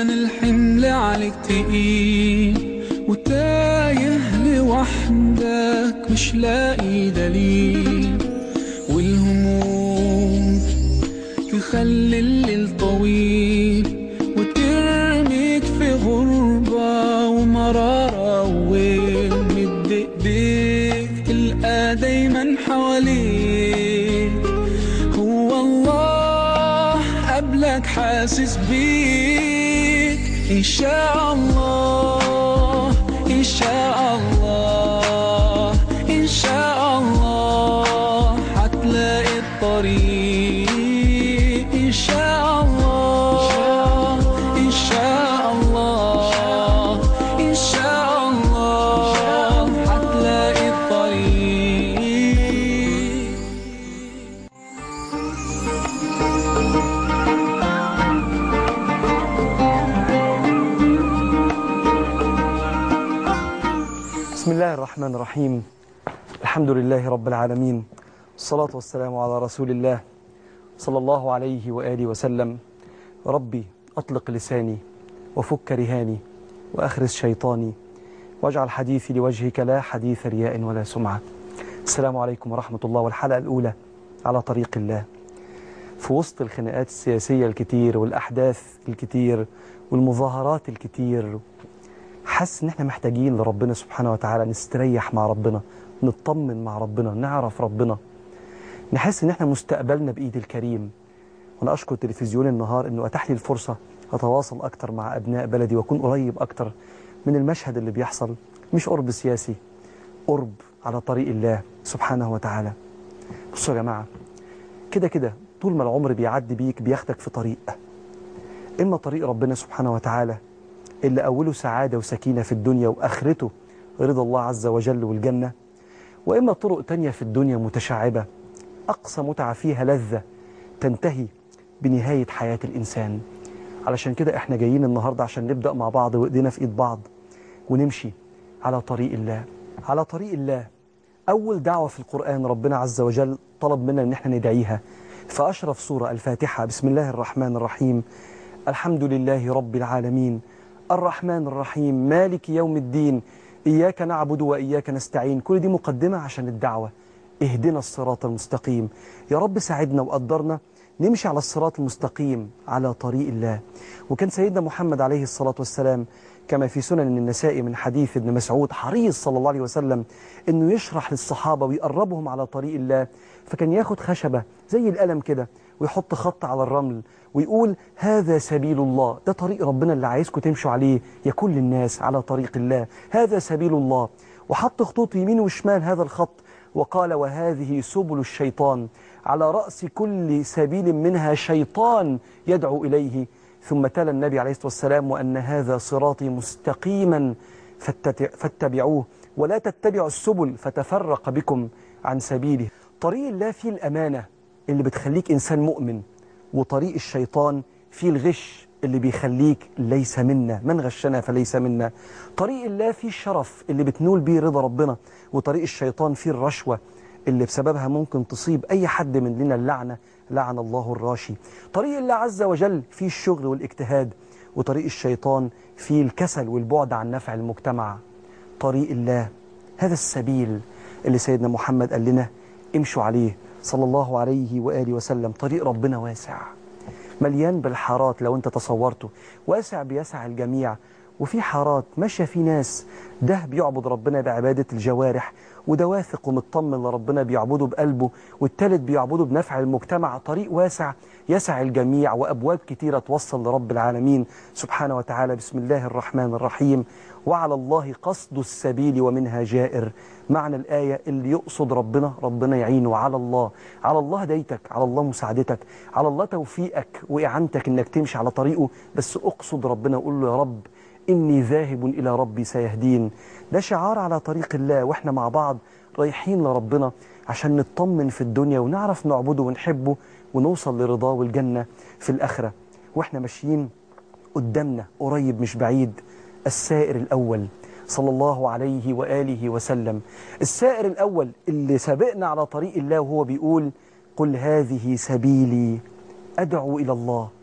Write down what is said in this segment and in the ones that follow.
كان الحمل عليك تقيل وتايه لوحدك مش لاقي دليل والهموم تخلي الليل طويل وترميك في غربة ومرارة ومد ايديك تلقى دايما حواليك هو الله قبلك حاسس بيك إن شاء الله إن شاء الله إن شاء الله هتلاقي الطريق إن شاء الله إن شاء الله إن شاء الله هتلاقي الطريق بسم الله الرحمن الرحيم الحمد لله رب العالمين الصلاة والسلام على رسول الله صلى الله عليه وآله وسلم ربي أطلق لساني وفك رهاني وأخرس شيطاني واجعل حديثي لوجهك لا حديث رياء ولا سمعة السلام عليكم ورحمة الله والحلقة الأولى على طريق الله في وسط الخناقات السياسية الكتير والأحداث الكتير والمظاهرات الكتير حاسس ان احنا محتاجين لربنا سبحانه وتعالى نستريح مع ربنا نطمن مع ربنا نعرف ربنا نحس ان احنا مستقبلنا بايد الكريم وانا اشكر تلفزيون النهار انه اتاح لي الفرصه اتواصل اكتر مع ابناء بلدي واكون قريب اكتر من المشهد اللي بيحصل مش قرب سياسي قرب على طريق الله سبحانه وتعالى بصوا يا جماعه كده كده طول ما العمر بيعدي بيك بياخدك في طريق اما طريق ربنا سبحانه وتعالى اللي أوله سعادة وسكينة في الدنيا وآخرته رضا الله عز وجل والجنة وإما طرق تانية في الدنيا متشعبة أقصى متعة فيها لذة تنتهي بنهاية حياة الإنسان علشان كده إحنا جايين النهاردة عشان نبدأ مع بعض وإيدينا في إيد بعض ونمشي على طريق الله على طريق الله أول دعوة في القرآن ربنا عز وجل طلب منا إن إحنا ندعيها فأشرف سورة الفاتحة بسم الله الرحمن الرحيم الحمد لله رب العالمين الرحمن الرحيم مالك يوم الدين إياك نعبد وإياك نستعين كل دي مقدمة عشان الدعوة اهدنا الصراط المستقيم يا رب ساعدنا وقدرنا نمشي على الصراط المستقيم على طريق الله وكان سيدنا محمد عليه الصلاة والسلام كما في سنن النساء من حديث ابن مسعود حريص صلى الله عليه وسلم انه يشرح للصحابة ويقربهم على طريق الله فكان ياخد خشبة زي القلم كده ويحط خط على الرمل ويقول هذا سبيل الله ده طريق ربنا اللي عايزكم تمشوا عليه يا كل الناس على طريق الله هذا سبيل الله وحط خطوط يمين وشمال هذا الخط وقال وهذه سبل الشيطان على رأس كل سبيل منها شيطان يدعو إليه ثم تلا النبي عليه الصلاة والسلام وأن هذا صراطي مستقيما فاتبعوه ولا تتبعوا السبل فتفرق بكم عن سبيله طريق الله فيه الأمانة اللي بتخليك إنسان مؤمن وطريق الشيطان فيه الغش اللي بيخليك ليس منا من غشنا فليس منا طريق الله فيه الشرف اللي بتنول بيه رضا ربنا وطريق الشيطان فيه الرشوة اللي بسببها ممكن تصيب أي حد مننا اللعنة لعن الله الراشي طريق الله عز وجل فيه الشغل والاجتهاد وطريق الشيطان فيه الكسل والبعد عن نفع المجتمع طريق الله هذا السبيل اللي سيدنا محمد قال لنا امشوا عليه صلى الله عليه وآله وسلم طريق ربنا واسع مليان بالحارات لو انت تصورته واسع بيسع الجميع وفي حارات ماشية في ناس ده بيعبد ربنا بعبادة الجوارح وده واثق ومطمن لربنا بيعبده بقلبه والتالت بيعبده بنفع المجتمع طريق واسع يسع الجميع وأبواب كتيرة توصل لرب العالمين سبحانه وتعالى بسم الله الرحمن الرحيم وعلى الله قصد السبيل ومنها جائر معنى الآية اللي يقصد ربنا ربنا يعينه على الله على الله هدايتك على الله مساعدتك على الله توفيقك وإعانتك إنك تمشي على طريقه بس أقصد ربنا وقول له يا رب إني ذاهب إلى ربي سيهدين ده شعار على طريق الله وإحنا مع بعض رايحين لربنا عشان نطمن في الدنيا ونعرف نعبده ونحبه ونوصل لرضاه والجنة في الآخرة وإحنا ماشيين قدامنا قريب مش بعيد السائر الأول صلى الله عليه وآله وسلم السائر الأول اللي سابقنا على طريق الله وهو بيقول قل هذه سبيلي أدعو إلى الله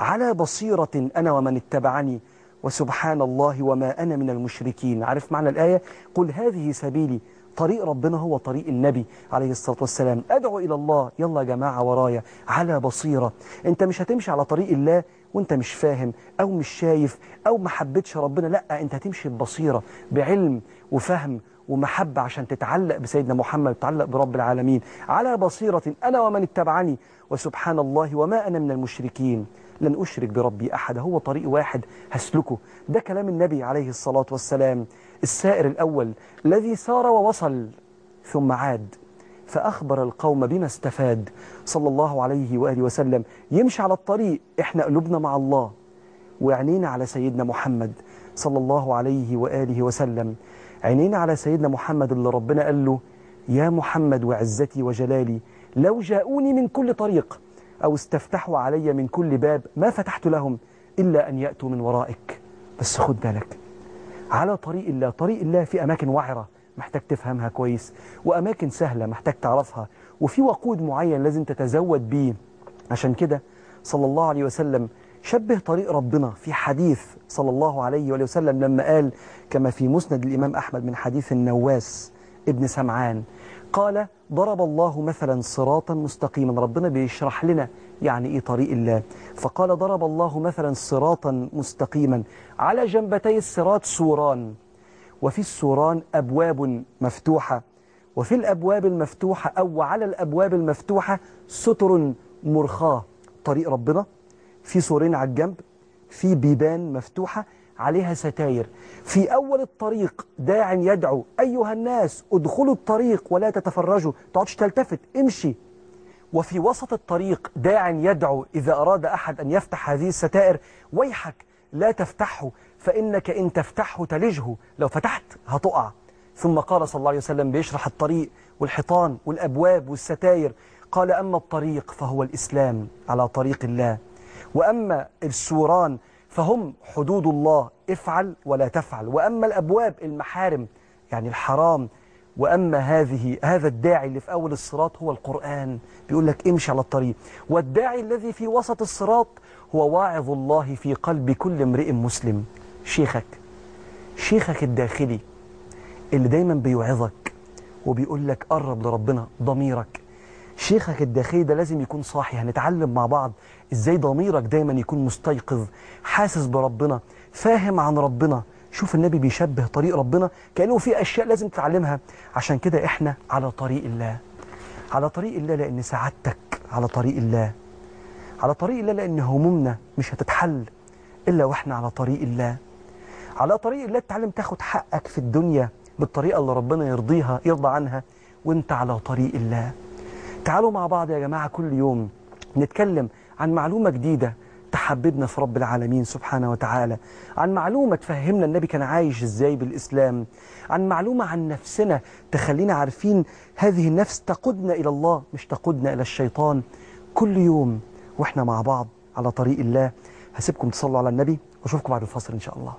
على بصيرة أنا ومن اتبعني وسبحان الله وما أنا من المشركين عارف معنى الآية قل هذه سبيلي طريق ربنا هو طريق النبي عليه الصلاة والسلام أدعو إلى الله يلا يا جماعة ورايا على بصيرة أنت مش هتمشي على طريق الله وانت مش فاهم أو مش شايف أو ما حبتش ربنا لا أنت هتمشي ببصيرة بعلم وفهم ومحبة عشان تتعلق بسيدنا محمد تتعلق برب العالمين على بصيرة أنا ومن اتبعني وسبحان الله وما أنا من المشركين لن أشرك بربي أحد هو طريق واحد هسلكه ده كلام النبي عليه الصلاة والسلام السائر الأول الذي سار ووصل ثم عاد فأخبر القوم بما استفاد صلى الله عليه وآله وسلم يمشي على الطريق إحنا قلوبنا مع الله وعينينا على سيدنا محمد صلى الله عليه وآله وسلم عينينا على سيدنا محمد اللي ربنا قال له يا محمد وعزتي وجلالي لو جاءوني من كل طريق أو استفتحوا علي من كل باب ما فتحت لهم إلا أن يأتوا من ورائك بس خد بالك على طريق الله طريق الله في أماكن وعرة محتاج تفهمها كويس وأماكن سهلة محتاج تعرفها وفي وقود معين لازم تتزود بيه عشان كده صلى الله عليه وسلم شبه طريق ربنا في حديث صلى الله عليه وآله وسلم لما قال كما في مسند الإمام أحمد من حديث النواس ابن سمعان قال ضرب الله مثلا صراطا مستقيما ربنا بيشرح لنا يعني ايه طريق الله فقال ضرب الله مثلا صراطا مستقيما على جنبتي الصراط سوران وفي السوران أبواب مفتوحة وفي الأبواب المفتوحة أو على الأبواب المفتوحة ستر مرخاة طريق ربنا في سورين على الجنب في بيبان مفتوحة عليها ستاير في أول الطريق داع يدعو أيها الناس ادخلوا الطريق ولا تتفرجوا تقعدش تلتفت امشي وفي وسط الطريق داع يدعو إذا أراد أحد أن يفتح هذه الستائر ويحك لا تفتحه فإنك إن تفتحه تلجه لو فتحت هتقع ثم قال صلى الله عليه وسلم بيشرح الطريق والحيطان والأبواب والستاير قال أما الطريق فهو الإسلام على طريق الله وأما السوران فهم حدود الله افعل ولا تفعل وأما الأبواب المحارم يعني الحرام وأما هذه هذا الداعي اللي في أول الصراط هو القرآن بيقول لك امشي على الطريق والداعي الذي في وسط الصراط هو واعظ الله في قلب كل امرئ مسلم شيخك شيخك الداخلي اللي دايما بيوعظك وبيقول لك قرب لربنا ضميرك شيخك الداخلي ده لازم يكون صاحي هنتعلم مع بعض ازاي ضميرك دايما يكون مستيقظ حاسس بربنا فاهم عن ربنا شوف النبي بيشبه طريق ربنا كأنه في أشياء لازم تتعلمها عشان كده إحنا على طريق الله على طريق الله لأن سعادتك على طريق الله على طريق الله لأن همومنا مش هتتحل إلا وإحنا على طريق الله على طريق الله تتعلم تاخد حقك في الدنيا بالطريقة اللي ربنا يرضيها يرضى عنها وانت على طريق الله تعالوا مع بعض يا جماعة كل يوم نتكلم عن معلومة جديدة تحببنا في رب العالمين سبحانه وتعالى عن معلومة تفهمنا النبي كان عايش ازاي بالإسلام عن معلومة عن نفسنا تخلينا عارفين هذه النفس تقودنا إلى الله مش تقودنا إلى الشيطان كل يوم وإحنا مع بعض على طريق الله هسيبكم تصلوا على النبي واشوفكم بعد الفصل إن شاء الله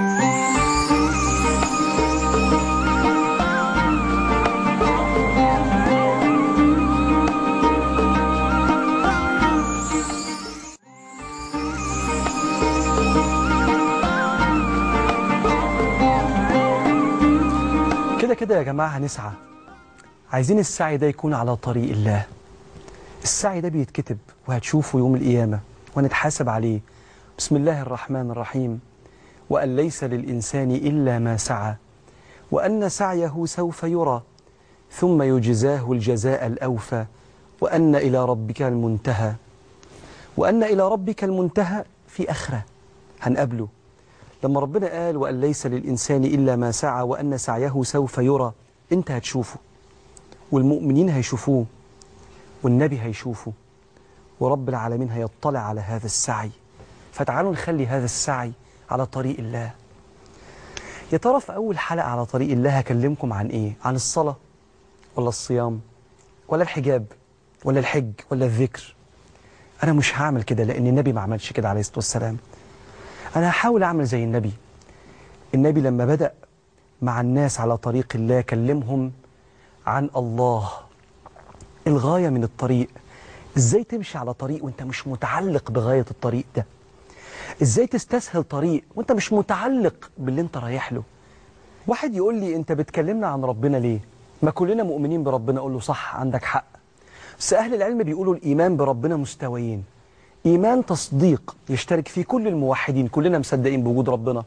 كده كده يا جماعة هنسعى عايزين السعي ده يكون على طريق الله السعي ده بيتكتب وهتشوفه يوم القيامة ونتحاسب عليه بسم الله الرحمن الرحيم وأن ليس للإنسان إلا ما سعى وأن سعيه سوف يرى ثم يجزاه الجزاء الأوفى وأن إلى ربك المنتهى وأن إلى ربك المنتهى في أخرة هنقابله لما ربنا قال وأن ليس للإنسان إلا ما سعى وأن سعيه سوف يرى أنت هتشوفه والمؤمنين هيشوفوه والنبي هيشوفه ورب العالمين هيطلع على هذا السعي فتعالوا نخلي هذا السعي على طريق الله يا ترى في أول حلقة على طريق الله هكلمكم عن إيه؟ عن الصلاة ولا الصيام ولا الحجاب ولا الحج ولا الذكر أنا مش هعمل كده لأن النبي ما عملش كده عليه الصلاة والسلام أنا هحاول أعمل زي النبي النبي لما بدأ مع الناس على طريق الله كلمهم عن الله الغاية من الطريق ازاي تمشي على طريق وانت مش متعلق بغاية الطريق ده ازاي تستسهل طريق وانت مش متعلق باللي انت رايح له واحد يقول لي انت بتكلمنا عن ربنا ليه ما كلنا مؤمنين بربنا اقول له صح عندك حق بس اهل العلم بيقولوا الايمان بربنا مستويين ايمان تصديق يشترك فيه كل الموحدين كلنا مصدقين بوجود ربنا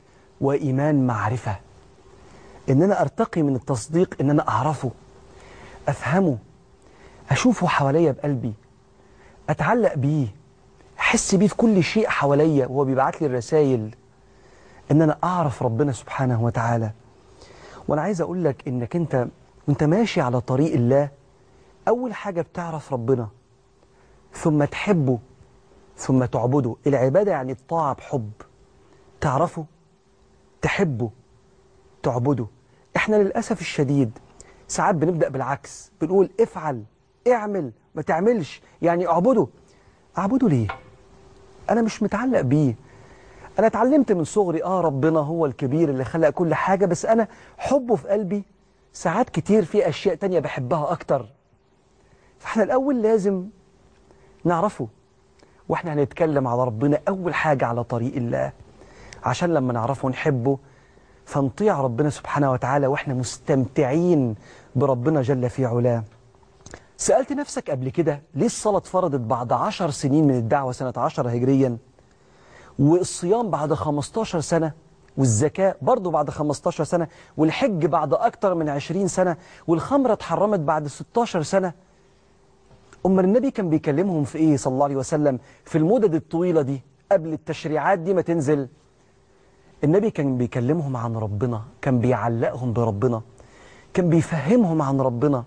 وايمان معرفة ان انا ارتقي من التصديق ان انا اعرفه افهمه اشوفه حواليا بقلبي اتعلق بيه احس بيه في كل شيء حواليا وهو بيبعت لي الرسائل ان انا اعرف ربنا سبحانه وتعالى وانا عايز اقول لك انك انت وانت ماشي على طريق الله اول حاجة بتعرف ربنا ثم تحبه ثم تعبده العبادة يعني الطاعة بحب تعرفه تحبه تعبده احنا للأسف الشديد ساعات بنبدأ بالعكس بنقول افعل اعمل ما تعملش يعني اعبده اعبده ليه انا مش متعلق بيه انا اتعلمت من صغري اه ربنا هو الكبير اللي خلق كل حاجة بس انا حبه في قلبي ساعات كتير في اشياء تانية بحبها اكتر فاحنا الاول لازم نعرفه واحنا هنتكلم على ربنا اول حاجة على طريق الله عشان لما نعرفه ونحبه فنطيع ربنا سبحانه وتعالى واحنا مستمتعين بربنا جل في علاه سألت نفسك قبل كده ليه الصلاة اتفرضت بعد عشر سنين من الدعوة سنة عشر هجريا والصيام بعد 15 سنة والزكاة برضو بعد 15 سنة والحج بعد أكتر من 20 سنة والخمرة اتحرمت بعد 16 سنة أمر النبي كان بيكلمهم في إيه صلى الله عليه وسلم في المدد الطويلة دي قبل التشريعات دي ما تنزل النبي كان بيكلمهم عن ربنا كان بيعلقهم بربنا كان بيفهمهم عن ربنا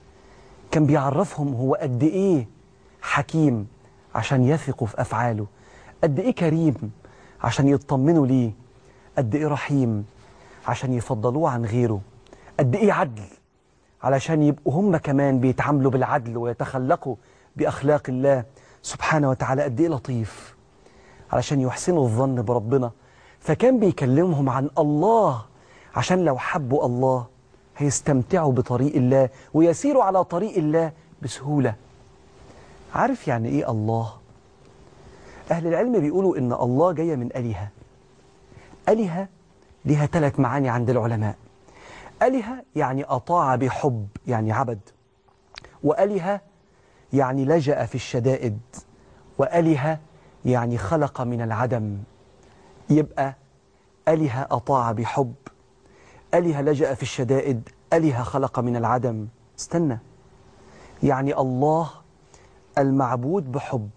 كان بيعرفهم هو قد إيه حكيم عشان يثقوا في أفعاله قد إيه كريم عشان يطمنوا ليه قد إيه رحيم عشان يفضلوه عن غيره قد إيه عدل علشان يبقوا هم كمان بيتعاملوا بالعدل ويتخلقوا بأخلاق الله سبحانه وتعالى قد إيه لطيف علشان يحسنوا الظن بربنا فكان بيكلمهم عن الله عشان لو حبوا الله هيستمتعوا بطريق الله ويسيروا على طريق الله بسهولة عارف يعني إيه الله؟ أهل العلم بيقولوا إن الله جاية من ألهة ألهة لها ثلاث معاني عند العلماء ألهة يعني أطاع بحب يعني عبد وألهة يعني لجأ في الشدائد وألهة يعني خلق من العدم يبقى ألهة أطاع بحب ألهة لجأ في الشدائد ألهة خلق من العدم استنى يعني الله المعبود بحب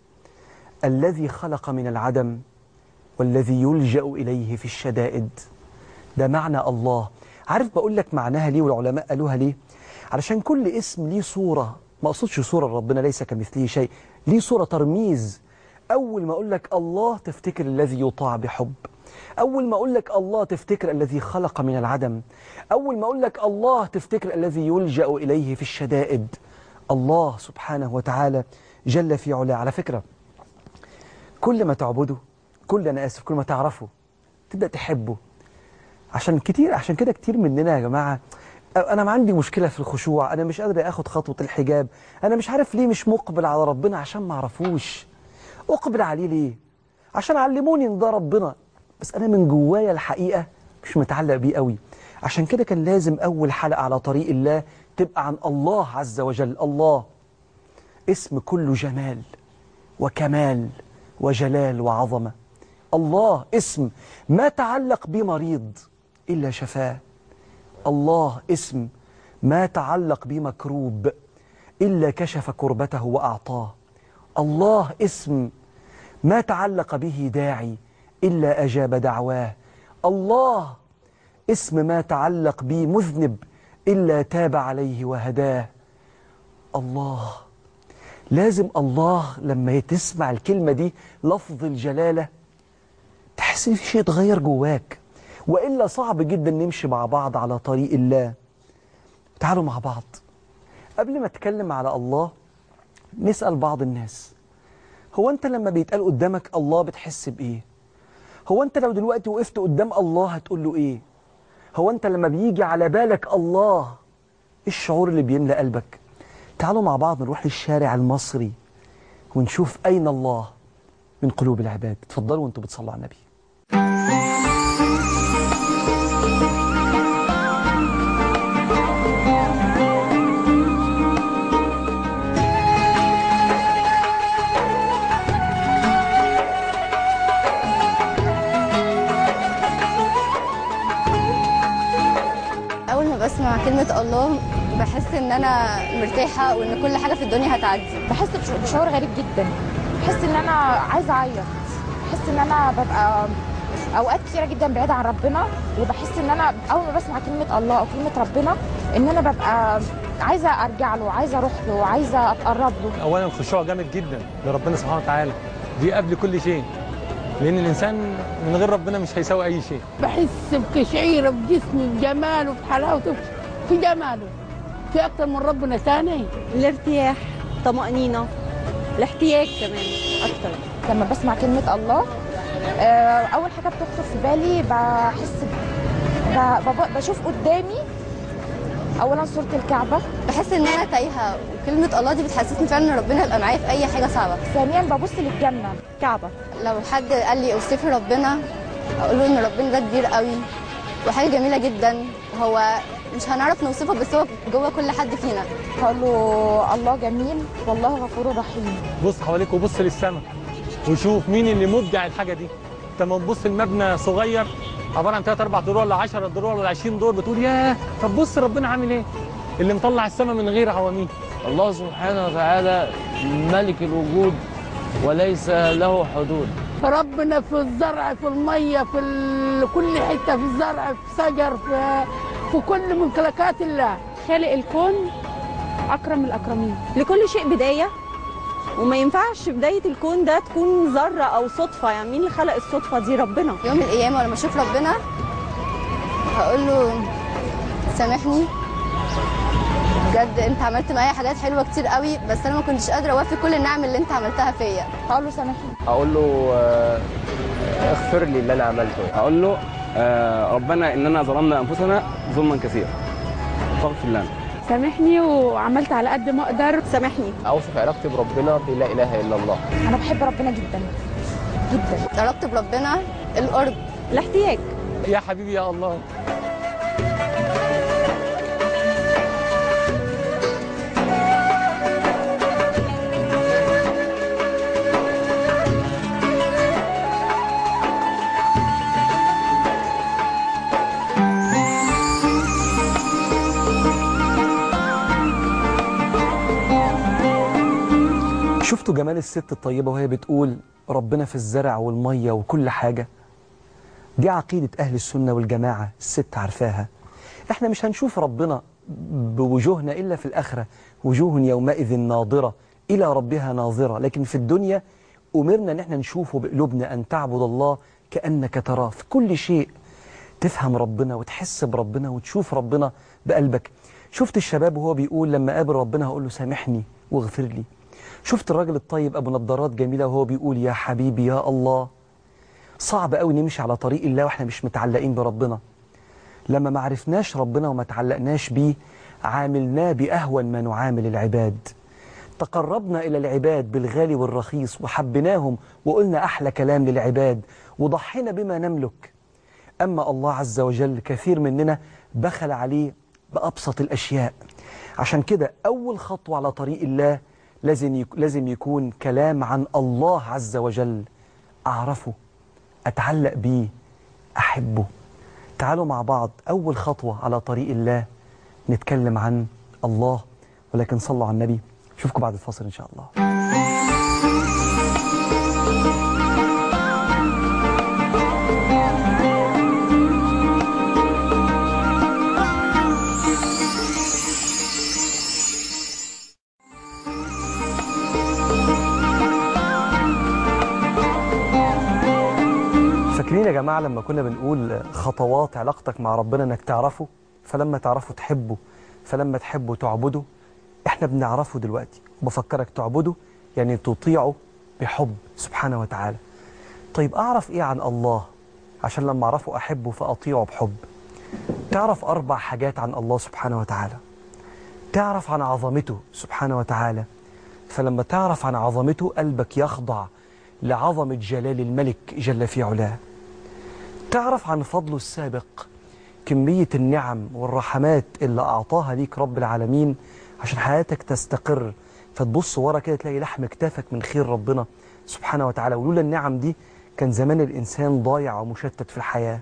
الذي خلق من العدم والذي يلجأ إليه في الشدائد ده معنى الله عارف بقول لك معناها ليه والعلماء قالوها ليه علشان كل اسم ليه صورة ما أقصدش صورة ربنا ليس كمثله شيء ليه صورة ترميز أول ما أقول لك الله تفتكر الذي يطاع بحب أول ما أقول لك الله تفتكر الذي خلق من العدم أول ما أقول لك الله تفتكر الذي يلجأ إليه في الشدائد الله سبحانه وتعالى جل في علاه على فكرة كل ما تعبده كل أنا آسف كل ما تعرفه تبدأ تحبه عشان كتير عشان كده كتير مننا يا جماعة أنا ما عندي مشكلة في الخشوع أنا مش قادر أخد خطوة الحجاب أنا مش عارف ليه مش مقبل على ربنا عشان ما أعرفوش أقبل عليه ليه عشان علموني إن ده ربنا بس أنا من جوايا الحقيقة مش متعلق بيه قوي عشان كده كان لازم أول حلقة على طريق الله تبقى عن الله عز وجل الله اسم كله جمال وكمال وجلال وعظمة الله اسم ما تعلق به مريض إلا شفاه الله اسم ما تعلق به مكروب إلا كشف كربته وأعطاه الله اسم ما تعلق به داعي إلا أجاب دعواه الله اسم ما تعلق به مذنب إلا تاب عليه وهداه الله لازم الله لما تسمع الكلمة دي لفظ الجلالة تحس ان في شيء اتغير جواك وإلا صعب جدا نمشي مع بعض على طريق الله تعالوا مع بعض قبل ما اتكلم على الله نسأل بعض الناس هو انت لما بيتقال قدامك الله بتحس بإيه هو انت لو دلوقتي وقفت قدام الله هتقول له ايه هو انت لما بيجي على بالك الله ايه الشعور اللي بيملى قلبك تعالوا مع بعض نروح للشارع المصري ونشوف أين الله من قلوب العباد تفضلوا وانتوا بتصلوا على النبي اول ما بسمع كلمه الله بحس ان انا مرتاحه وان كل حاجه في الدنيا هتعدي بحس بش- بشعور غريب جدا بحس ان انا عايزه اعيط بحس ان انا ببقى اوقات كتيره جدا بعيده عن ربنا وبحس ان انا اول ما بسمع كلمه الله او كلمه ربنا ان انا ببقى عايزه ارجع له عايزه اروح له عايزه اتقرب له اولا خشوع جامد جدا لربنا سبحانه وتعالى دي قبل كل شيء لان الانسان من غير ربنا مش هيساوي اي شيء بحس بقشعيره بجسمي بجماله بحلاوته في جماله في اكتر من ربنا تاني الارتياح طمأنينة الاحتياج كمان أكتر لما بسمع كلمه الله آه، اول حاجه بتخطر في بالي بحس ب- ب- بشوف قدامي اولا صوره الكعبه بحس ان انا تايهه وكلمه الله دي بتحسسني فعلا ان ربنا يبقى معايا في اي حاجه صعبه ثانيا ببص للجنه كعبة لو حد قال لي اوصفي ربنا اقول له ان ربنا ده كبير قوي وحاجه جميله جدا هو مش هنعرف نوصفه بس هو جوه كل حد فينا هقول له الله جميل والله غفور رحيم بص حواليك وبص للسماء وشوف مين اللي مبدع الحاجه دي انت لما تبص المبنى صغير عباره عن 3 4 دور ولا 10 دور ولا 20 دور بتقول ياه طب بص ربنا عامل ايه اللي مطلع السماء من غير عواميد الله سبحانه وتعالى ملك الوجود وليس له حدود فربنا في الزرع في الميه في ال... كل حته في الزرع في شجر في في كل ممتلكات الله خالق الكون أكرم الأكرمين لكل شيء بداية وما ينفعش بداية الكون ده تكون ذرة أو صدفة يعني مين اللي خلق الصدفة دي ربنا يوم من الايام ولما اشوف ربنا هقول له سامحني بجد انت عملت معايا حاجات حلوه كتير قوي بس انا ما كنتش قادره اوفي كل النعم اللي انت عملتها فيا هقول له سامحني اقول له آه، اغفر لي اللي انا عملته اقول له آه، ربنا اننا ظلمنا انفسنا ظلما كثيرا فاغفر لنا سامحني وعملت على قد ما أقدر سامحني اوصف علاقتي بربنا بلا اله الا الله انا بحب ربنا جدا جدا علاقتي بربنا القرب الاحتياج يا حبيبي يا الله شفتوا جمال الست الطيبة وهي بتقول ربنا في الزرع والمية وكل حاجة دي عقيدة أهل السنة والجماعة الست عارفاها احنا مش هنشوف ربنا بوجوهنا إلا في الآخرة وجوه يومئذ ناظرة إلى ربها ناظرة لكن في الدنيا أمرنا أن احنا نشوفه بقلوبنا أن تعبد الله كأنك تراه في كل شيء تفهم ربنا وتحس بربنا وتشوف ربنا بقلبك شفت الشباب وهو بيقول لما قابل ربنا هقول له سامحني واغفر لي شفت الراجل الطيب أبو نظارات جميلة وهو بيقول يا حبيبي يا الله صعب قوي نمشي على طريق الله واحنا مش متعلقين بربنا لما ما عرفناش ربنا وما تعلقناش بيه عاملناه بأهون ما نعامل العباد تقربنا إلى العباد بالغالي والرخيص وحبناهم وقلنا أحلى كلام للعباد وضحينا بما نملك أما الله عز وجل كثير مننا بخل عليه بأبسط الأشياء عشان كده أول خطوة على طريق الله لازم يك- لازم يكون كلام عن الله عز وجل أعرفه أتعلق بيه أحبه تعالوا مع بعض أول خطوة على طريق الله نتكلم عن الله ولكن صلوا على النبي أشوفكم بعد الفاصل إن شاء الله فاكرين يا جماعة لما كنا بنقول خطوات علاقتك مع ربنا انك تعرفه فلما تعرفه تحبه فلما تحبه تعبده احنا بنعرفه دلوقتي وبفكرك تعبده يعني تطيعه بحب سبحانه وتعالى طيب اعرف ايه عن الله عشان لما اعرفه احبه فاطيعه بحب تعرف اربع حاجات عن الله سبحانه وتعالى تعرف عن عظمته سبحانه وتعالى فلما تعرف عن عظمته قلبك يخضع لعظمة جلال الملك جل في علاه تعرف عن فضله السابق كمية النعم والرحمات اللي أعطاها ليك رب العالمين عشان حياتك تستقر فتبص ورا كده تلاقي لحم كتافك من خير ربنا سبحانه وتعالى ولولا النعم دي كان زمان الإنسان ضايع ومشتت في الحياة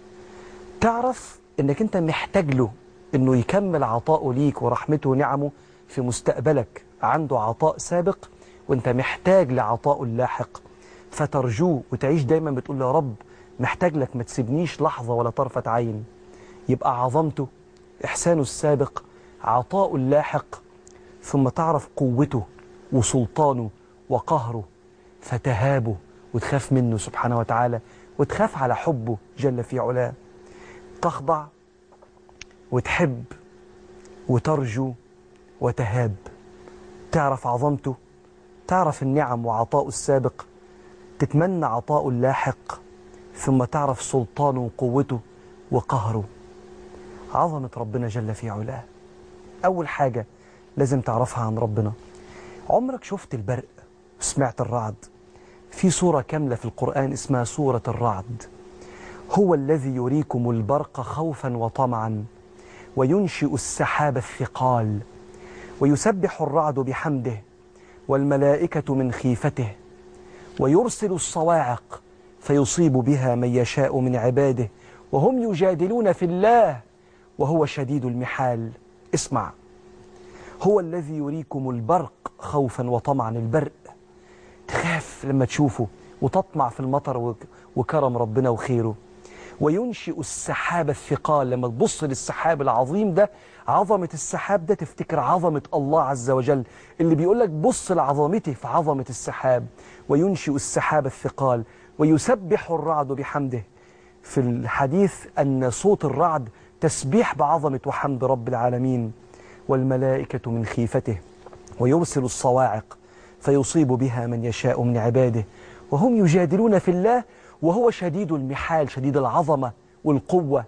تعرف انك انت محتاج له انه يكمل عطاؤه ليك ورحمته ونعمه في مستقبلك عنده عطاء سابق وانت محتاج لعطائه اللاحق فترجوه وتعيش دايما بتقول له يا رب محتاج لك ما تسيبنيش لحظة ولا طرفة عين يبقى عظمته إحسانه السابق عطاؤه اللاحق ثم تعرف قوته وسلطانه وقهره فتهابه وتخاف منه سبحانه وتعالى وتخاف على حبه جل في علاه تخضع وتحب وترجو وتهاب تعرف عظمته تعرف النعم وعطاؤه السابق تتمنى عطاؤه اللاحق ثم تعرف سلطانه وقوته وقهره عظمة ربنا جل في علاه أول حاجة لازم تعرفها عن ربنا عمرك شفت البرق وسمعت الرعد في سورة كاملة في القرآن اسمها سورة الرعد هو الذي يريكم البرق خوفا وطمعا وينشئ السحاب الثقال ويسبح الرعد بحمده والملائكة من خيفته ويرسل الصواعق فيصيب بها من يشاء من عباده وهم يجادلون في الله وهو شديد المحال اسمع هو الذي يريكم البرق خوفا وطمعا البرق تخاف لما تشوفه وتطمع في المطر وك- وكرم ربنا وخيره وينشئ السحاب الثقال لما تبص للسحاب العظيم ده عظمة السحاب ده تفتكر عظمة الله عز وجل اللي بيقول لك بص لعظمته في عظمة السحاب وينشئ السحاب الثقال ويسبح الرعد بحمده في الحديث أن صوت الرعد تسبيح بعظمة وحمد رب العالمين والملائكة من خيفته ويرسل الصواعق فيصيب بها من يشاء من عباده وهم يجادلون في الله وهو شديد المحال شديد العظمة والقوة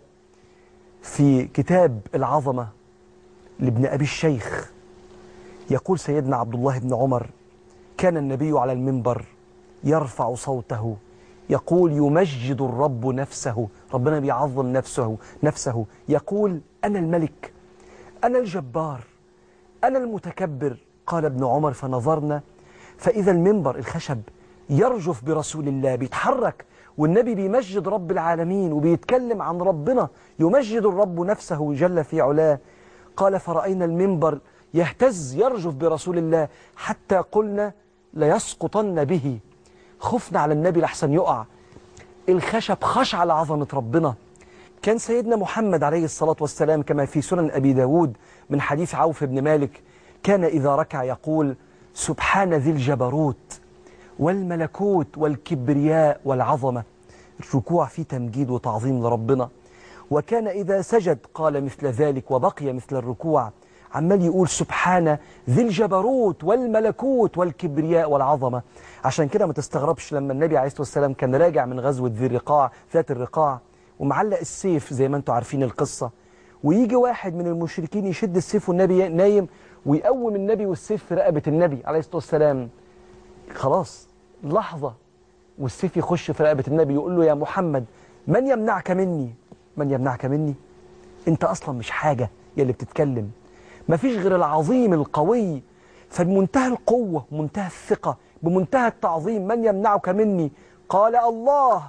في كتاب العظمة لابن أبي الشيخ يقول سيدنا عبد الله بن عمر كان النبي على المنبر يرفع صوته يقول يمجد الرب نفسه ربنا بيعظم نفسه نفسه يقول أنا الملك أنا الجبار أنا المتكبر قال ابن عمر فنظرنا فإذا المنبر الخشب يرجف برسول الله بيتحرك والنبي بيمجد رب العالمين وبيتكلم عن ربنا يمجد الرب نفسه جل في علاه قال فرأينا المنبر يهتز يرجف برسول الله حتى قلنا ليسقطن به خفنا على النبي لحسن يقع الخشب خشع لعظمة ربنا كان سيدنا محمد عليه الصلاة والسلام كما في سنن أبي داود من حديث عوف بن مالك كان إذا ركع يقول سبحان ذي الجبروت والملكوت والكبرياء والعظمة الركوع فيه تمجيد وتعظيم لربنا وكان إذا سجد قال مثل ذلك وبقي مثل الركوع عمال يقول سبحان ذي الجبروت والملكوت والكبرياء والعظمة عشان كده ما تستغربش لما النبي عليه الصلاة والسلام كان راجع من غزوة ذي الرقاع ذات الرقاع ومعلق السيف زي ما انتم عارفين القصة ويجي واحد من المشركين يشد السيف والنبي نايم ويقوم النبي والسيف في رقبة النبي عليه الصلاة والسلام خلاص لحظة والسيف يخش في رقبة النبي يقول له يا محمد من يمنعك مني من يمنعك مني انت اصلا مش حاجة يا اللي بتتكلم مفيش غير العظيم القوي فبمنتهى القوة ومنتهى الثقة بمنتهى التعظيم من يمنعك مني قال الله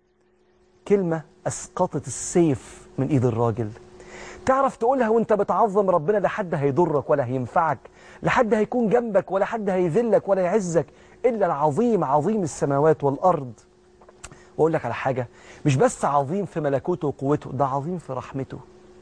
كلمة أسقطت السيف من إيد الراجل تعرف تقولها وانت بتعظم ربنا لا حد هيضرك ولا هينفعك لا حد هيكون جنبك ولا حد هيذلك ولا يعزك إلا العظيم عظيم السماوات والأرض وأقول لك على حاجة مش بس عظيم في ملكوته وقوته ده عظيم في رحمته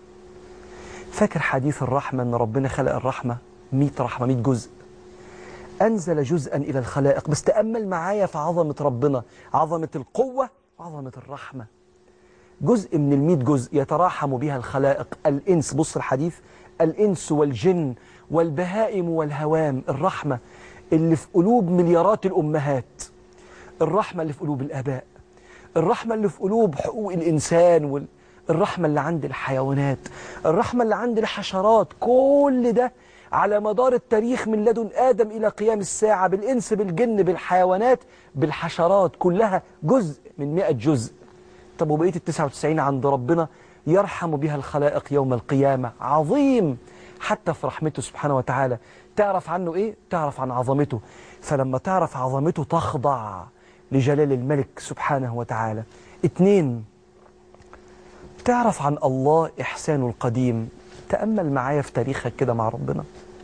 فاكر حديث الرحمة أن ربنا خلق الرحمة 100 رحمة 100 جزء أنزل جزءا إلى الخلائق بس تأمل معايا في عظمة ربنا عظمة القوة وعظمة الرحمة جزء من المئة جزء يتراحم بها الخلائق الإنس بص الحديث الإنس والجن والبهائم والهوام الرحمة اللي في قلوب مليارات الأمهات الرحمة اللي في قلوب الآباء الرحمة اللي في قلوب حقوق الإنسان وال... الرحمة اللي عند الحيوانات الرحمة اللي عند الحشرات كل ده على مدار التاريخ من لدن آدم إلى قيام الساعة بالإنس بالجن بالحيوانات بالحشرات كلها جزء من مئة جزء طب وبقية التسعة وتسعين عند ربنا يرحم بها الخلائق يوم القيامة عظيم حتى في رحمته سبحانه وتعالى تعرف عنه إيه؟ تعرف عن عظمته فلما تعرف عظمته تخضع لجلال الملك سبحانه وتعالى اتنين تعرف عن الله إحسانه القديم تأمل معايا في تاريخك كده مع ربنا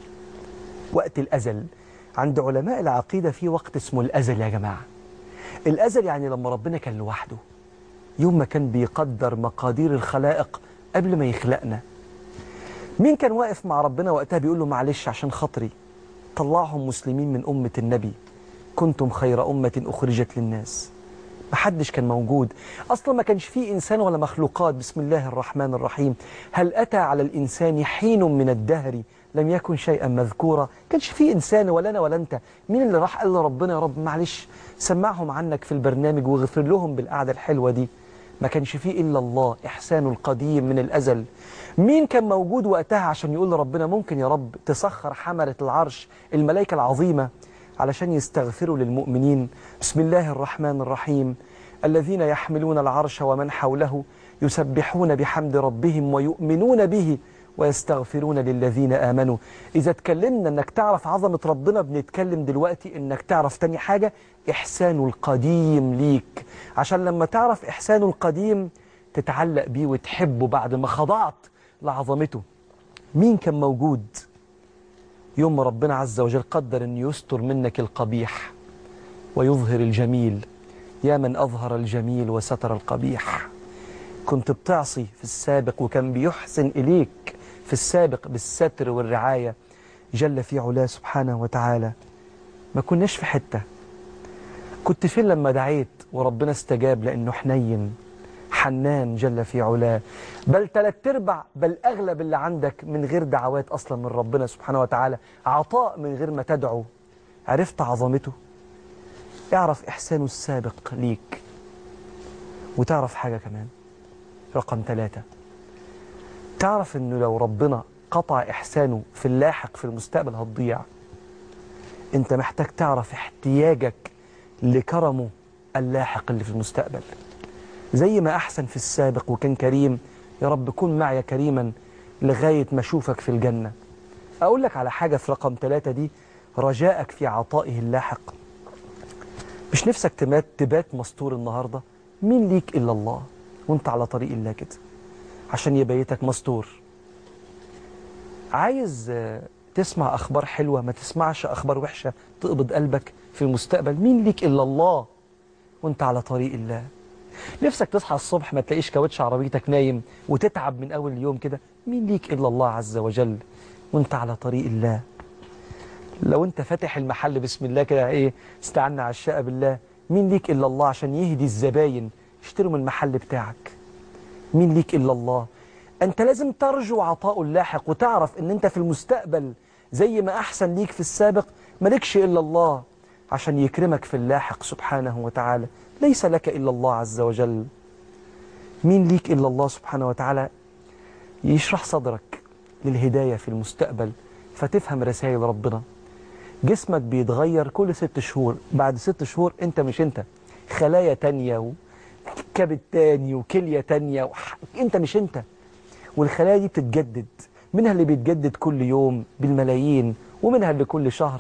وقت الأزل عند علماء العقيدة في وقت اسمه الأزل يا جماعة الأزل يعني لما ربنا كان لوحده يوم ما كان بيقدر مقادير الخلائق قبل ما يخلقنا مين كان واقف مع ربنا وقتها بيقول له معلش عشان خاطري طلعهم مسلمين من أمة النبي كنتم خير أمة أخرجت للناس محدش كان موجود أصلا ما كانش فيه إنسان ولا مخلوقات بسم الله الرحمن الرحيم هل أتى على الإنسان حين من الدهر لم يكن شيئا مذكورا كانش فيه إنسان ولا أنا ولا أنت مين اللي راح قال لربنا يا رب معلش سمعهم عنك في البرنامج واغفر لهم بالقعدة الحلوة دي ما كانش فيه إلا الله إحسانه القديم من الأزل مين كان موجود وقتها عشان يقول لربنا ممكن يا رب تسخر حملة العرش الملائكة العظيمة علشان يستغفروا للمؤمنين بسم الله الرحمن الرحيم الذين يحملون العرش ومن حوله يسبحون بحمد ربهم ويؤمنون به ويستغفرون للذين آمنوا إذا اتكلمنا أنك تعرف عظمة ربنا بنتكلم دلوقتي أنك تعرف تاني حاجة إحسانه القديم ليك عشان لما تعرف إحسانه القديم تتعلق بيه وتحبه بعد ما خضعت لعظمته مين كان موجود يوم ما ربنا عز وجل قدر أن يستر منك القبيح ويظهر الجميل يا من أظهر الجميل وستر القبيح كنت بتعصي في السابق وكان بيحسن إليك في السابق بالستر والرعاية جل في علاه سبحانه وتعالى ما كناش في حتة كنت فين لما دعيت وربنا استجاب لأنه حنين حنان جل في علاه بل تلات ارباع بل أغلب اللي عندك من غير دعوات أصلا من ربنا سبحانه وتعالى عطاء من غير ما تدعو عرفت عظمته اعرف إحسانه السابق ليك وتعرف حاجة كمان رقم ثلاثة تعرف أنه لو ربنا قطع إحسانه في اللاحق في المستقبل هتضيع أنت محتاج تعرف احتياجك لكرمه اللاحق اللي في المستقبل زي ما أحسن في السابق وكان كريم يا رب كن معي كريما لغاية ما أشوفك في الجنة أقول لك على حاجة في رقم ثلاثة دي رجائك في عطائه اللاحق مش نفسك تمات تبات مستور النهاردة مين ليك إلا الله وانت على طريق الله كده عشان يبيتك مستور عايز آه، تسمع أخبار حلوة ما تسمعش أخبار وحشة تقبض قلبك في المستقبل مين ليك إلا الله وانت على طريق الله نفسك تصحى الصبح ما تلاقيش كاوتش عربيتك نايم وتتعب من أول اليوم كده مين ليك إلا الله عز وجل وانت على طريق الله لو انت فاتح المحل بسم الله كده ايه استعنا على الشقة بالله مين ليك إلا الله عشان يهدي الزباين يشتروا من المحل بتاعك مين ليك إلا الله أنت لازم ترجو عطاء اللاحق وتعرف أن أنت في المستقبل زي ما أحسن ليك في السابق مالكش إلا الله عشان يكرمك في اللاحق سبحانه وتعالى ليس لك إلا الله عز وجل مين ليك إلا الله سبحانه وتعالى يشرح صدرك للهداية في المستقبل فتفهم رسائل ربنا جسمك بيتغير كل ست شهور بعد ست شهور انت مش انت خلايا تانية وكبد تاني وكلية تانية وح... انت مش انت والخلايا دي بتتجدد منها اللي بيتجدد كل يوم بالملايين ومنها اللي كل شهر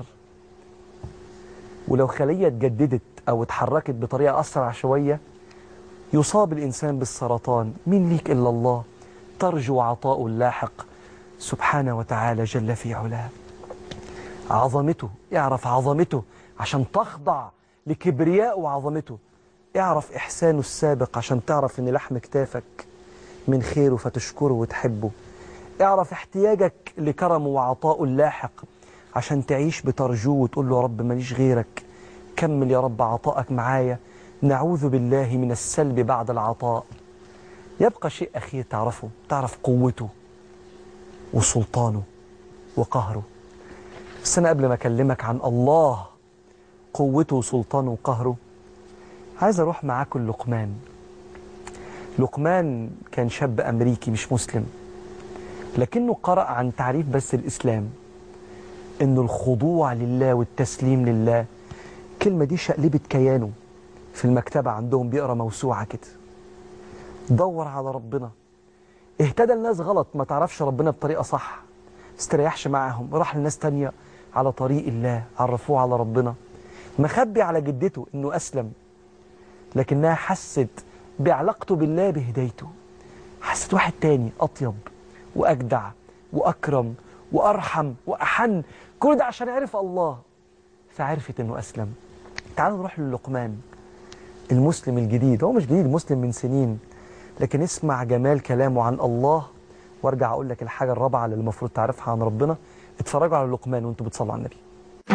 ولو خلية اتجددت أو اتحركت بطريقة أسرع شوية يصاب الإنسان بالسرطان مين ليك إلا الله ترجو عطاء اللاحق سبحانه وتعالى جل في علاه عظمته اعرف عظمته عشان تخضع لكبرياء وعظمته اعرف إحسانه السابق عشان تعرف إن لحم كتافك من خيره فتشكره وتحبه اعرف احتياجك لكرمه وعطائه اللاحق عشان تعيش بترجوه وتقول له يا رب ماليش غيرك كمل يا رب عطائك معايا نعوذ بالله من السلب بعد العطاء يبقى شيء أخير تعرفه تعرف قوته وسلطانه وقهره بس أنا قبل ما أكلمك عن الله قوته وسلطانه وقهره عايز أروح معاكم لقمان لقمان كان شاب أمريكي مش مسلم لكنه قرأ عن تعريف بس الإسلام إنه الخضوع لله والتسليم لله الكلمة دي شقلبت كيانه في المكتبة عندهم بيقرأ موسوعة كده دور على ربنا اهتدى الناس غلط ما تعرفش ربنا بطريقة صح استريحش معاهم راح لناس تانية على طريق الله عرفوه على ربنا مخبي على جدته انه اسلم لكنها حست بعلاقته بالله بهدايته حست واحد تاني اطيب واجدع واكرم وارحم واحن كل ده عشان عرف الله فعرفت انه اسلم تعالوا نروح للقمان المسلم الجديد هو مش جديد مسلم من سنين لكن اسمع جمال كلامه عن الله وارجع اقول لك الحاجه الرابعه اللي المفروض تعرفها عن ربنا اتفرجوا على لقمان وانتوا بتصلوا على النبي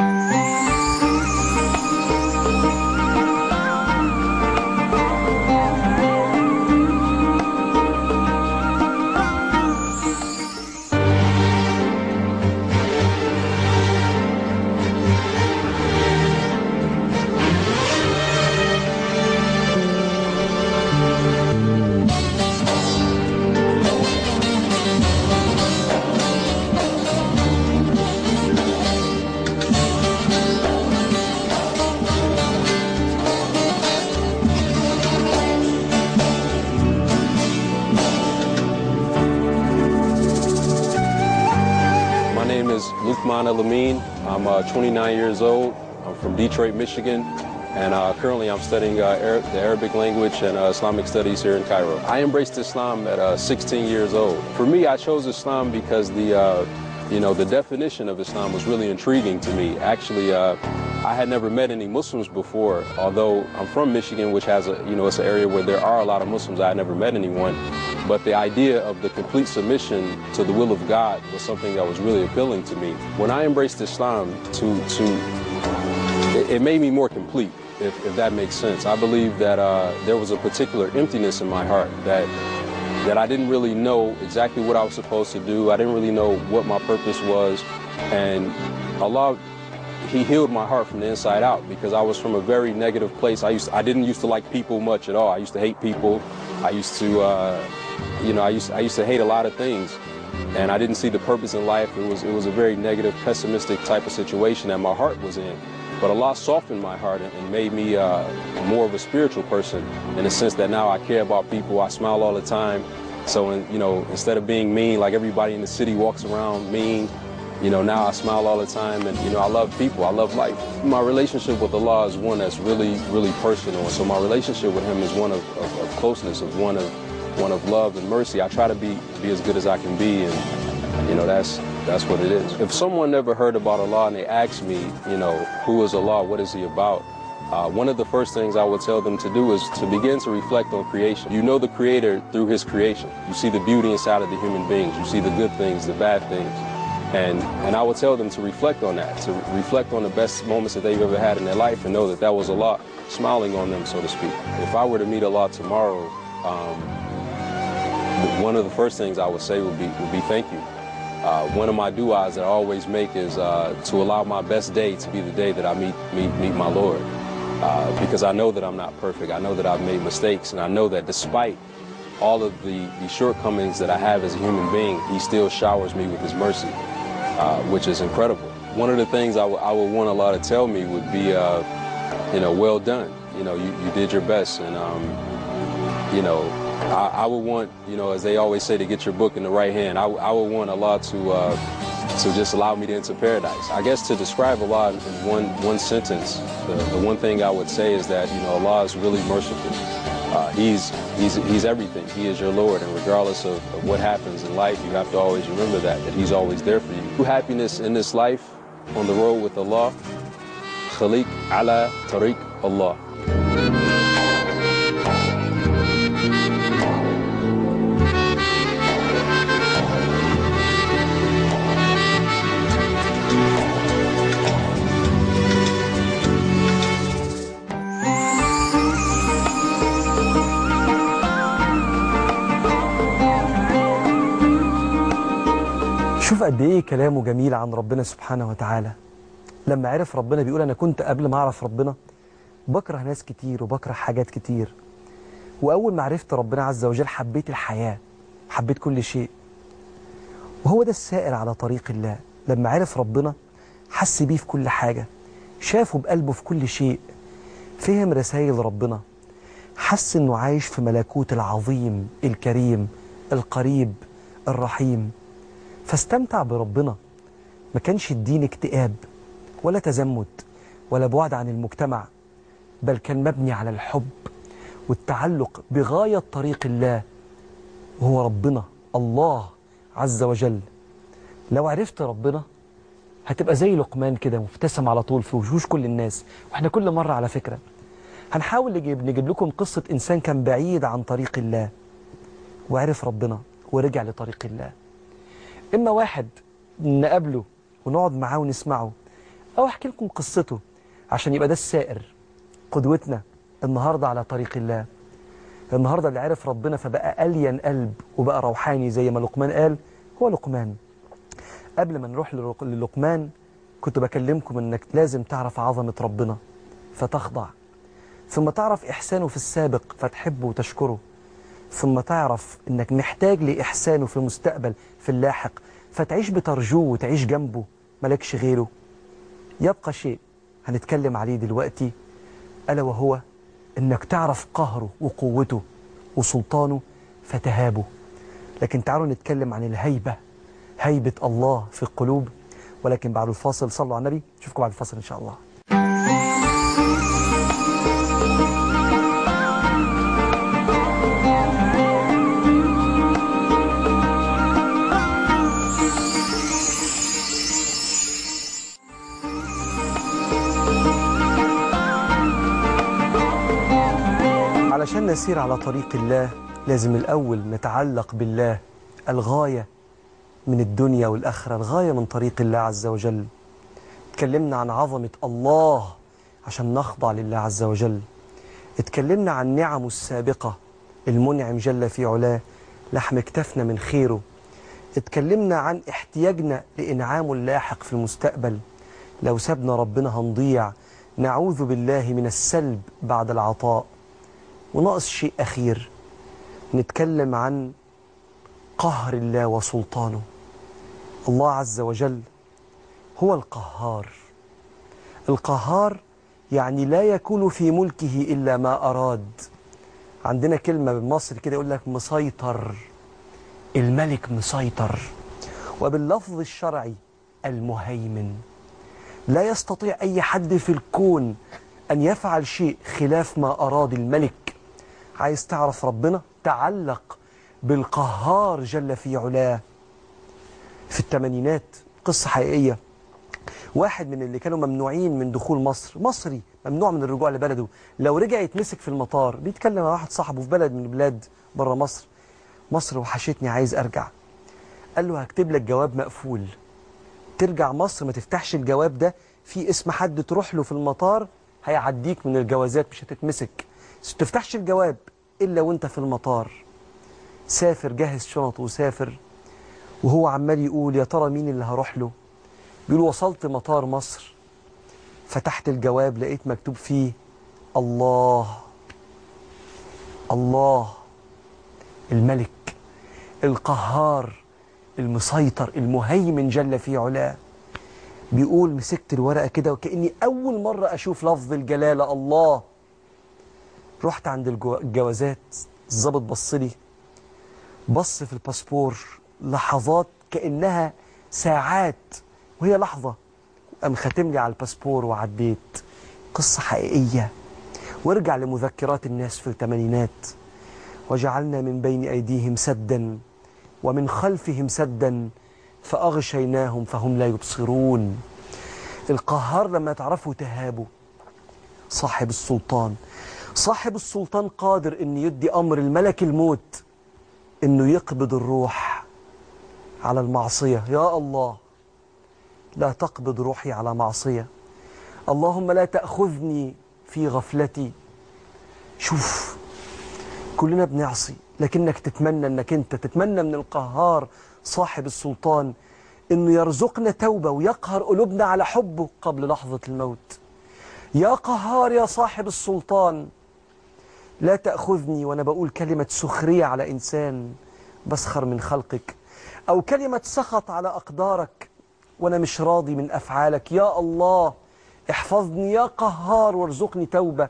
My name is Lukman Elamine. I'm uh, 29 years old. I'm from Detroit, Michigan. And uh, currently I'm studying uh, Arab, the Arabic language and uh, Islamic studies here in Cairo. I embraced Islam at uh, 16 years old. For me, I chose Islam because the, uh, you know, the definition of Islam was really intriguing to me. Actually, uh, I had never met any Muslims before, although I'm from Michigan, which has a, you know, it's an area where there are a lot of Muslims. I had never met anyone. But the idea of the complete submission to the will of God was something that was really appealing to me. When I embraced Islam, to, to it, it made me more complete, if, if that makes sense. I believe that uh, there was a particular emptiness in my heart that that I didn't really know exactly what I was supposed to do. I didn't really know what my purpose was, and Allah he healed my heart from the inside out because I was from a very negative place. I used I didn't used to like people much at all. I used to hate people. I used to uh, you know I used I used to hate a lot of things, and I didn't see the purpose in life. It was it was a very negative, pessimistic type of situation that my heart was in. But Allah softened my heart and, and made me uh, more of a spiritual person in the sense that now I care about people. I smile all the time. So in, you know instead of being mean like everybody in the city walks around mean, you know, now I smile all the time and, you know, I love people. I love life. My relationship with Allah is one that's really, really personal. So my relationship with Him is one of, of, of closeness, of one of one of love and mercy. I try to be, be as good as I can be and, you know, that's that's what it is. If someone never heard about Allah and they ask me, you know, who is Allah, what is He about? Uh, one of the first things I would tell them to do is to begin to reflect on creation. You know the Creator through His creation. You see the beauty inside of the human beings. You see the good things, the bad things. And, and I would tell them to reflect on that, to reflect on the best moments that they've ever had in their life and know that that was Allah smiling on them, so to speak. If I were to meet Allah tomorrow, um, one of the first things I would say would be, would be thank you. Uh, one of my du'as that I always make is uh, to allow my best day to be the day that I meet, meet, meet my Lord. Uh, because I know that I'm not perfect. I know that I've made mistakes. And I know that despite all of the, the shortcomings that I have as a human being, He still showers me with His mercy, uh, which is incredible. One of the things I, w- I would want Allah to tell me would be, uh, you know, well done. You know, you, you did your best. And, um, you know, I, I would want, you know, as they always say, to get your book in the right hand. I, w- I would want Allah to, uh, to just allow me to enter paradise. I guess to describe Allah in one, one sentence, the, the one thing I would say is that, you know, Allah is really merciful. Uh, he's, he's, he's everything. He is your Lord. And regardless of, of what happens in life, you have to always remember that, that He's always there for you. True happiness in this life, on the road with Allah, khaliq ala tariq Allah. شوف قد ايه كلامه جميل عن ربنا سبحانه وتعالى لما عرف ربنا بيقول انا كنت قبل ما اعرف ربنا بكره ناس كتير وبكره حاجات كتير وأول ما عرفت ربنا عز وجل حبيت الحياة حبيت كل شيء وهو ده السائر على طريق الله لما عرف ربنا حس بيه في كل حاجة شافه بقلبه في كل شيء فهم رسائل ربنا حس انه عايش في ملكوت العظيم الكريم القريب الرحيم فاستمتع بربنا ما كانش الدين اكتئاب ولا تزمت ولا بعد عن المجتمع بل كان مبني على الحب والتعلق بغاية طريق الله وهو ربنا الله عز وجل لو عرفت ربنا هتبقى زي لقمان كده مبتسم على طول في وشوش كل الناس واحنا كل مرة على فكرة هنحاول نجيب, نجيب لكم قصة إنسان كان بعيد عن طريق الله وعرف ربنا ورجع لطريق الله إما واحد نقابله ونقعد معاه ونسمعه أو أحكي لكم قصته عشان يبقى ده السائر قدوتنا النهاردة على طريق الله النهاردة اللي عرف ربنا فبقى ألين قلب وبقى روحاني زي ما لقمان قال هو لقمان قبل ما نروح للق- للقمان كنت بكلمكم انك لازم تعرف عظمة ربنا فتخضع ثم تعرف إحسانه في السابق فتحبه وتشكره ثم تعرف انك محتاج لإحسانه في المستقبل في اللاحق فتعيش بترجوه وتعيش جنبه ملكش غيره يبقى شيء هنتكلم عليه دلوقتي ألا وهو انك تعرف قهره وقوته وسلطانه فتهابه لكن تعالوا نتكلم عن الهيبة هيبة الله في القلوب ولكن بعد الفاصل صلوا على النبي نشوفكم بعد الفاصل إن شاء الله علشان نسير على طريق الله لازم الأول نتعلق بالله الغاية من الدنيا والآخرة الغاية من طريق الله عز وجل اتكلمنا عن عظمة الله عشان نخضع لله عز وجل اتكلمنا عن نعمه السابقة المنعم جل في علاه لحم اكتفنا من خيره اتكلمنا عن احتياجنا لإنعامه اللاحق في المستقبل لو سابنا ربنا هنضيع نعوذ بالله من السلب بعد العطاء وناقص شيء أخير نتكلم عن قهر الله وسلطانه الله عز وجل هو القهار القهار يعني لا يكون في ملكه إلا ما أراد عندنا كلمة بالمصري كده يقول لك مسيطر الملك مسيطر وباللفظ الشرعي المهيمن لا يستطيع أي حد في الكون أن يفعل شيء خلاف ما أراد الملك عايز تعرف ربنا تعلق بالقهار جل في علاه في الثمانينات قصة حقيقية واحد من اللي كانوا ممنوعين من دخول مصر مصري ممنوع من الرجوع لبلده لو رجع يتمسك في المطار بيتكلم مع واحد صاحبه في بلد من البلاد بره مصر مصر وحشتني عايز أرجع قال له هكتب لك جواب مقفول ترجع مصر ما تفتحش الجواب ده في اسم حد تروح له في المطار هيعديك من الجوازات مش هتتمسك بس ما تفتحش الجواب إلا وانت في المطار سافر جهز شنطه وسافر وهو عمال يقول يا ترى مين اللي هروح له بيقول وصلت مطار مصر فتحت الجواب لقيت مكتوب فيه الله الله الملك القهار المسيطر المهيمن جل في علاه بيقول مسكت الورقة كده وكأني أول مرة أشوف لفظ الجلالة الله رحت عند الجو- الجوازات الظابط بص لي بص في الباسبور لحظات كأنها ساعات وهي لحظة قام ختم لي على الباسبور وعديت قصة حقيقية وارجع لمذكرات الناس في الثمانينات وجعلنا من بين أيديهم سدا ومن خلفهم سدا فأغشيناهم فهم لا يبصرون القهار لما تعرفوا تهابوا صاحب السلطان صاحب السلطان قادر ان يدي امر الملك الموت انه يقبض الروح على المعصية يا الله لا تقبض روحي على معصية اللهم لا تأخذني في غفلتي شوف كلنا بنعصي لكنك تتمنى انك انت تتمنى من القهار صاحب السلطان انه يرزقنا توبة ويقهر قلوبنا على حبه قبل لحظة الموت يا قهار يا صاحب السلطان لا تأخذني وأنا بقول كلمة سخرية على إنسان بسخر من خلقك أو كلمة سخط على أقدارك وأنا مش راضي من أفعالك يا الله احفظني يا قهار وارزقني توبة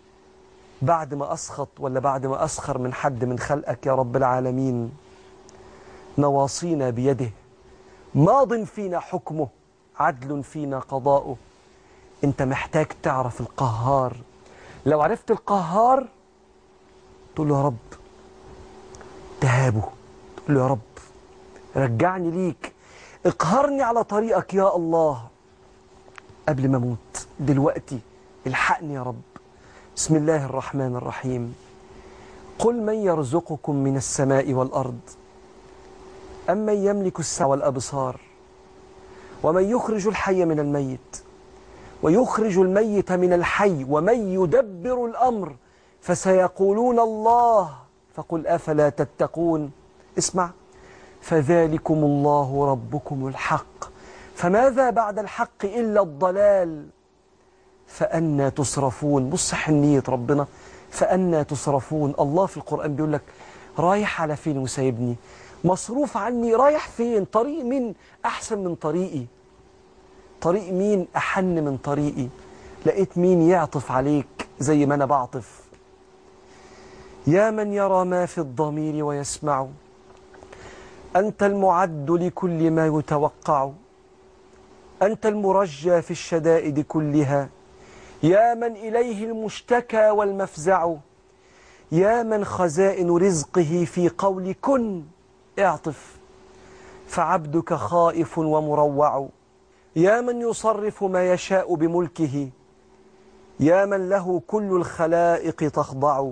بعد ما أسخط ولا بعد ما أسخر من حد من خلقك يا رب العالمين نواصينا بيده ماض فينا حكمه عدل فينا قضاؤه انت محتاج تعرف القهار لو عرفت القهار تقول له يا رب تهابه تقول له يا رب رجعني ليك اقهرني على طريقك يا الله قبل ما اموت دلوقتي الحقني يا رب بسم الله الرحمن الرحيم قل من يرزقكم من السماء والأرض أمن يملك السمع والأبصار ومن يخرج الحي من الميت ويخرج الميت من الحي ومن يدبر الأمر فسيقولون الله فقل أفلا تتقون اسمع فذلكم الله ربكم الحق فماذا بعد الحق إلا الضلال فأنا تصرفون بص حنية ربنا فأنا تصرفون الله في القرآن بيقول لك رايح على فين وسايبني مصروف عني رايح فين طريق مين أحسن من طريقي طريق مين أحن من طريقي لقيت مين يعطف عليك زي ما أنا بعطف يا من يرى ما في الضمير ويسمع أنت المعد لكل ما يتوقع أنت المرجى في الشدائد كلها يا من إليه المشتكى والمفزع يا من خزائن رزقه في قول كن اعطف فعبدك خائف ومروع يا من يصرف ما يشاء بملكه يا من له كل الخلائق تخضع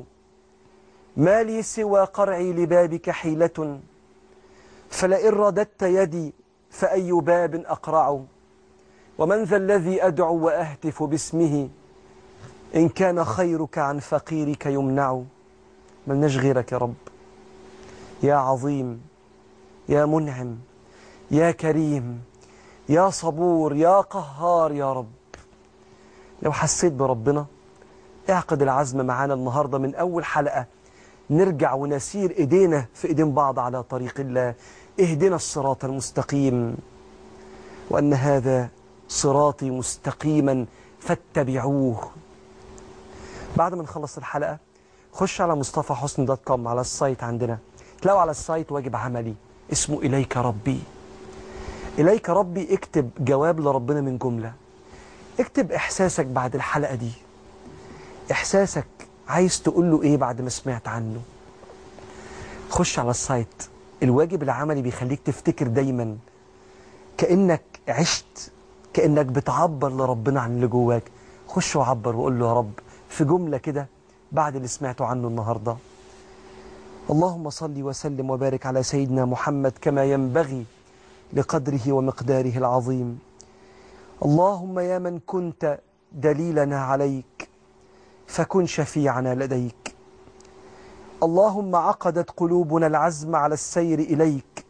ما لي سوى قرعي لبابك حيلة فلئن رددت يدي فأي باب أقرع ومن ذا الذي أدعو وأهتف باسمه إن كان خيرك عن فقيرك يمنع ملناش غيرك يا رب يا عظيم يا منعم يا كريم يا صبور يا قهار يا رب لو حسيت بربنا اعقد العزم معانا النهاردة من أول حلقة نرجع ونسير إيدينا في إيدين بعض على طريق الله اهدنا الصراط المستقيم وأن هذا صراطي مستقيما فاتبعوه بعد ما نخلص الحلقة خش على مصطفى حسن دوت كوم على السايت عندنا تلاقوا على السايت واجب عملي اسمه إليك ربي إليك ربي اكتب جواب لربنا من جملة اكتب إحساسك بعد الحلقة دي إحساسك عايز تقول له إيه بعد ما سمعت عنه خش على السايت الواجب العملي بيخليك تفتكر دايما كأنك عشت كأنك بتعبر لربنا عن اللي جواك خش وعبر وقول له يا رب في جملة كده بعد اللي سمعته عنه النهاردة اللهم صل وسلم وبارك على سيدنا محمد كما ينبغي لقدره ومقداره العظيم اللهم يا من كنت دليلنا عليك فكن شفيعنا لديك اللهم عقدت قلوبنا العزم على السير إليك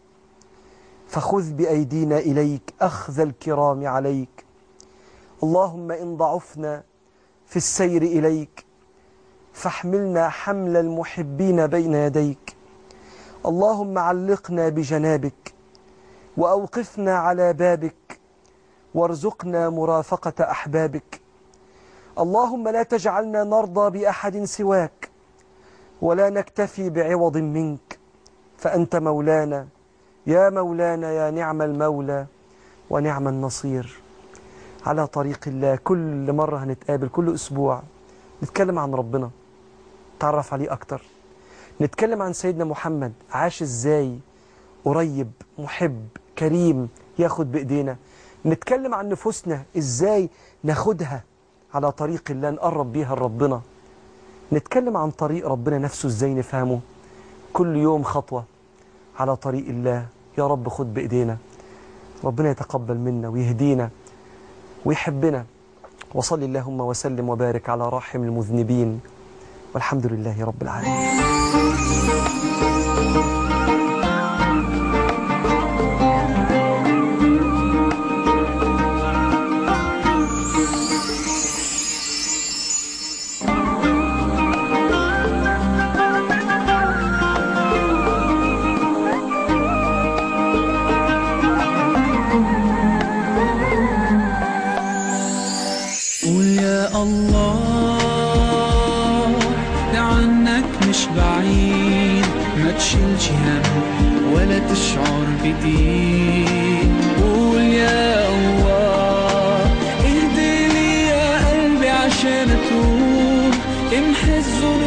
فخذ بأيدينا إليك أخذ الكرام عليك اللهم إن ضعفنا في السير إليك فاحملنا حمل المحبين بين يديك اللهم علقنا بجنابك وأوقفنا على بابك وارزقنا مرافقة أحبابك اللهم لا تجعلنا نرضى بأحد سواك ولا نكتفي بعوض منك فأنت مولانا يا مولانا يا نعم المولى ونعم النصير على طريق الله كل مرة هنتقابل كل أسبوع نتكلم عن ربنا نتعرف عليه أكتر نتكلم عن سيدنا محمد عاش إزاي قريب محب كريم ياخد بإيدينا نتكلم عن نفوسنا إزاي ناخدها على طريق الله نقرب بيها لربنا نتكلم عن طريق ربنا نفسه إزاي نفهمه كل يوم خطوة على طريق الله يا رب خد بإيدينا ربنا يتقبل منا ويهدينا ويحبنا وصل اللهم وسلم وبارك على راحم المذنبين والحمد لله رب العالمين بعيد ما تشيلش هم ولا تشعر بضيق قول يا الله اهدي لي يا قلبي عشان اتوب امحي الذنوب